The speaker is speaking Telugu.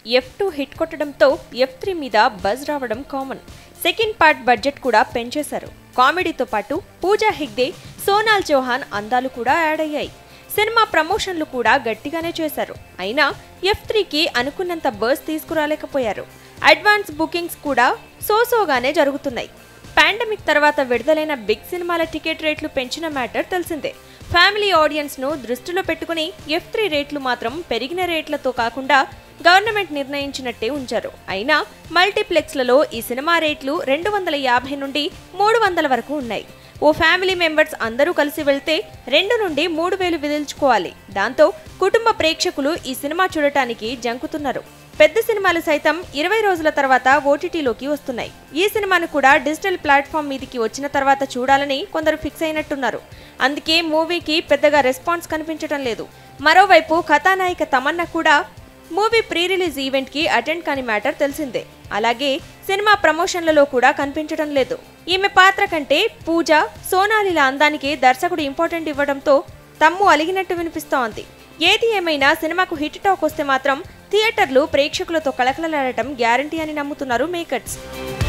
ఎఫ్ టూ హిట్ కొట్టడంతో ఎఫ్ త్రీ మీద బజ్ రావడం కామన్ సెకండ్ పార్ట్ బడ్జెట్ కూడా పెంచేశారు కామెడీతో పాటు పూజా హెగ్డే సోనాల్ చౌహాన్ అందాలు కూడా యాడ్ అయ్యాయి సినిమా ప్రమోషన్లు కూడా గట్టిగానే చేశారు అయినా ఎఫ్ త్రీకి అనుకున్నంత బర్స్ తీసుకురాలేకపోయారు అడ్వాన్స్ బుకింగ్స్ కూడా సోసోగానే జరుగుతున్నాయి పాండమిక్ తర్వాత విడుదలైన బిగ్ సినిమాల టికెట్ రేట్లు పెంచిన మ్యాటర్ తెలిసిందే ఫ్యామిలీ ఆడియన్స్ ను దృష్టిలో పెట్టుకుని ఎఫ్ త్రీ రేట్లు మాత్రం పెరిగిన రేట్లతో కాకుండా గవర్నమెంట్ నిర్ణయించినట్టే ఉంచారు అయినా మల్టీప్లెక్స్లలో ఈ సినిమా రేట్లు రెండు వందల యాభై నుండి మూడు వందల వరకు ఉన్నాయి ఓ ఫ్యామిలీ మెంబర్స్ అందరూ కలిసి వెళ్తే రెండు నుండి మూడు వేలు విదిల్చుకోవాలి దాంతో కుటుంబ ప్రేక్షకులు ఈ సినిమా చూడటానికి జంకుతున్నారు పెద్ద సినిమాలు సైతం ఇరవై రోజుల తర్వాత ఓటీటీలోకి వస్తున్నాయి ఈ సినిమాను కూడా డిజిటల్ ప్లాట్ఫామ్ మీదికి వచ్చిన తర్వాత చూడాలని కొందరు ఫిక్స్ అయినట్టున్నారు అందుకే మూవీకి పెద్దగా రెస్పాన్స్ కనిపించడం లేదు మరోవైపు కథానాయిక తమన్నా కూడా మూవీ ప్రీ రిలీజ్ ఈవెంట్ కి అటెండ్ కాని మ్యాటర్ తెలిసిందే అలాగే సినిమా ప్రమోషన్లలో కూడా కనిపించడం లేదు ఈమె పాత్ర కంటే పూజ సోనాలిల అందానికి దర్శకుడు ఇంపార్టెంట్ ఇవ్వడంతో తమ్ము అలిగినట్టు వినిపిస్తోంది ఏది ఏమైనా సినిమాకు హిట్ టాక్ వస్తే మాత్రం థియేటర్లు ప్రేక్షకులతో కలకలలాడటం గ్యారంటీ అని నమ్ముతున్నారు మేకర్స్